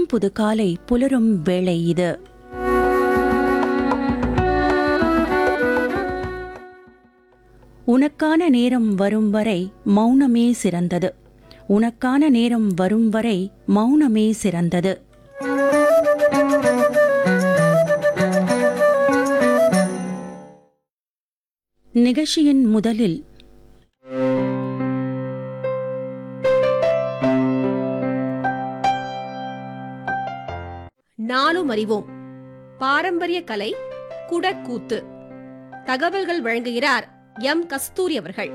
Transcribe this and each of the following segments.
புத்தம் புது காலை புலரும் வேளை இது உனக்கான நேரம் வரும் வரை மௌனமே சிறந்தது உனக்கான நேரம் வரும் வரை மௌனமே சிறந்தது நிகழ்ச்சியின் முதலில் நாளும் அறிவோம் பாரம்பரிய கலை குடக்கூத்து தகவல்கள் வழங்குகிறார் எம் கஸ்தூரி அவர்கள்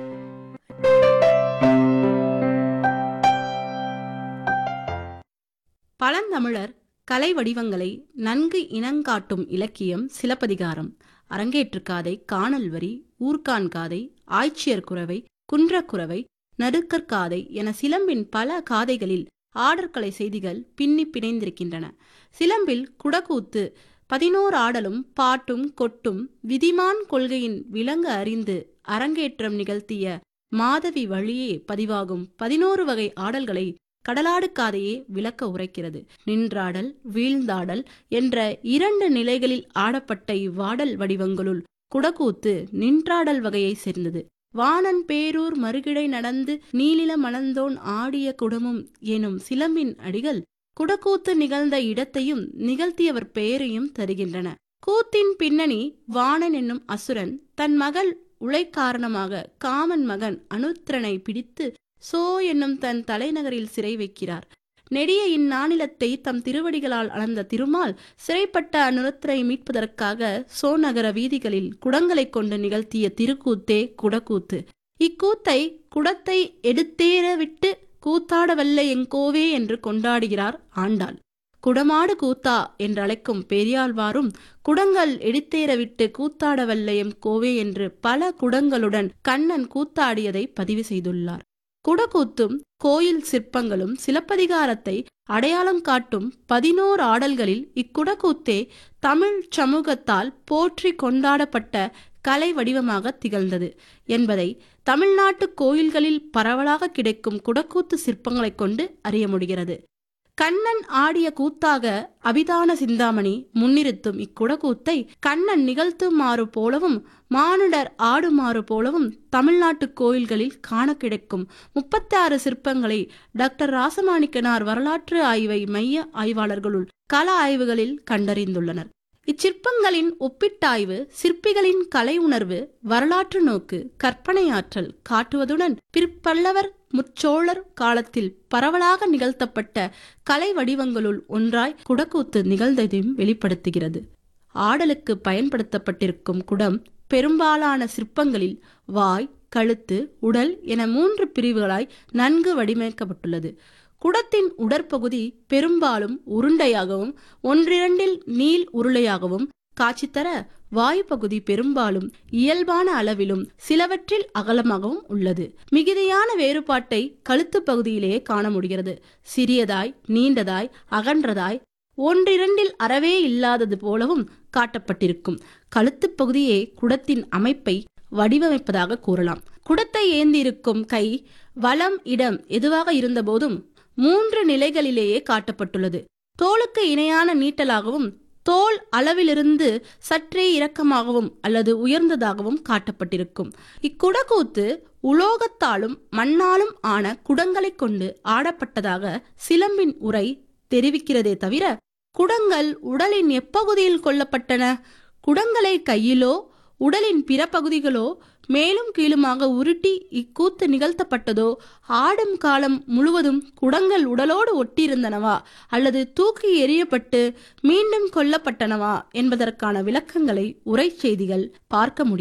பழந்தமிழர் கலை வடிவங்களை நன்கு இனங்காட்டும் இலக்கியம் சிலப்பதிகாரம் அரங்கேற்றுக்காதை காணல் வரி ஊர்கான் காதை ஆய்ச்சியர் குறவை குன்றக்குறவை நடுக்கற்காதை என சிலம்பின் பல காதைகளில் ஆடற்கலை செய்திகள் பின்னி பிணைந்திருக்கின்றன சிலம்பில் குடக்கூத்து பதினோரு ஆடலும் பாட்டும் கொட்டும் விதிமான் கொள்கையின் விளங்க அறிந்து அரங்கேற்றம் நிகழ்த்திய மாதவி வழியே பதிவாகும் பதினோரு வகை ஆடல்களை கடலாடுக்காதையே விளக்க உரைக்கிறது நின்றாடல் வீழ்ந்தாடல் என்ற இரண்டு நிலைகளில் ஆடப்பட்ட இவ்வாடல் வடிவங்களுள் குடக்கூத்து நின்றாடல் வகையை சேர்ந்தது வாணன் பேரூர் மறுகிடை நடந்து நீலில மணந்தோன் ஆடிய குடமும் எனும் சிலம்பின் அடிகள் குடக்கூத்து நிகழ்ந்த இடத்தையும் நிகழ்த்தியவர் பெயரையும் தருகின்றன கூத்தின் பின்னணி வாணன் என்னும் அசுரன் தன் மகள் உழை காரணமாக காமன் மகன் அனுத்திரனை பிடித்து சோ என்னும் தன் தலைநகரில் சிறை வைக்கிறார் நெடிய இந்நானிலத்தை தம் திருவடிகளால் அளந்த திருமால் சிறைப்பட்ட அனுரத்தரை மீட்பதற்காக சோ நகர வீதிகளில் குடங்களைக் கொண்டு நிகழ்த்திய திருக்கூத்தே குடக்கூத்து இக்கூத்தை குடத்தை எடுத்தேற விட்டு கூத்தாடவல்ல எங்கோவே என்று கொண்டாடுகிறார் ஆண்டாள் குடமாடு கூத்தா என்றழைக்கும் பெரியாழ்வாரும் குடங்கள் எடுத்தேற விட்டு கூத்தாடவல்ல எம் கோவே என்று பல குடங்களுடன் கண்ணன் கூத்தாடியதை பதிவு செய்துள்ளார் குடக்கூத்தும் கோயில் சிற்பங்களும் சிலப்பதிகாரத்தை அடையாளம் காட்டும் பதினோரு ஆடல்களில் இக்குடக்கூத்தே தமிழ் சமூகத்தால் போற்றி கொண்டாடப்பட்ட கலை வடிவமாக திகழ்ந்தது என்பதை தமிழ்நாட்டு கோயில்களில் பரவலாக கிடைக்கும் குடக்கூத்து சிற்பங்களைக் கொண்டு அறிய முடிகிறது கண்ணன் ஆடிய கூத்தாக அபிதான சிந்தாமணி முன்னிறுத்தும் இக்குடக்கூத்தை கண்ணன் நிகழ்த்துமாறு போலவும் மானுடர் ஆடுமாறு போலவும் தமிழ்நாட்டு கோயில்களில் காண கிடைக்கும் முப்பத்தாறு சிற்பங்களை டாக்டர் ராசமாணிக்கனார் வரலாற்று ஆய்வை மைய ஆய்வாளர்களுள் கள ஆய்வுகளில் கண்டறிந்துள்ளனர் இச்சிற்பங்களின் ஒப்பீட்டாய்வு சிற்பிகளின் கலை உணர்வு வரலாற்று நோக்கு கற்பனை ஆற்றல் காட்டுவதுடன் பிற்பல்லவர் முச்சோழர் காலத்தில் பரவலாக நிகழ்த்தப்பட்ட கலை வடிவங்களுள் ஒன்றாய் குடக்கூத்து நிகழ்ந்ததையும் வெளிப்படுத்துகிறது ஆடலுக்கு பயன்படுத்தப்பட்டிருக்கும் குடம் பெரும்பாலான சிற்பங்களில் வாய் கழுத்து உடல் என மூன்று பிரிவுகளாய் நன்கு வடிவமைக்கப்பட்டுள்ளது குடத்தின் உடற்பகுதி பெரும்பாலும் உருண்டையாகவும் ஒன்றிரண்டில் நீள் உருளையாகவும் காட்சி தர வாயுப்பகுதி பெரும்பாலும் இயல்பான அளவிலும் சிலவற்றில் அகலமாகவும் உள்ளது மிகுதியான வேறுபாட்டை கழுத்து பகுதியிலேயே காண முடிகிறது சிறியதாய் நீண்டதாய் அகன்றதாய் ஒன்றிரண்டில் அறவே இல்லாதது போலவும் காட்டப்பட்டிருக்கும் கழுத்துப் பகுதியே குடத்தின் அமைப்பை வடிவமைப்பதாக கூறலாம் குடத்தை ஏந்தியிருக்கும் கை வலம் இடம் எதுவாக இருந்தபோதும் மூன்று நிலைகளிலேயே காட்டப்பட்டுள்ளது தோலுக்கு இணையான நீட்டலாகவும் தோல் அளவிலிருந்து சற்றே இறக்கமாகவும் அல்லது உயர்ந்ததாகவும் காட்டப்பட்டிருக்கும் இக்குடக்கூத்து உலோகத்தாலும் மண்ணாலும் ஆன குடங்களைக் கொண்டு ஆடப்பட்டதாக சிலம்பின் உரை தெரிவிக்கிறதே தவிர குடங்கள் உடலின் எப்பகுதியில் கொல்லப்பட்டன குடங்களை கையிலோ உடலின் பிற பகுதிகளோ மேலும் கீழுமாக உருட்டி இக்கூத்து நிகழ்த்தப்பட்டதோ ஆடும் காலம் முழுவதும் குடங்கள் உடலோடு ஒட்டியிருந்தனவா அல்லது தூக்கி எறியப்பட்டு மீண்டும் கொல்லப்பட்டனவா என்பதற்கான விளக்கங்களை உரை செய்திகள் பார்க்க முடியும்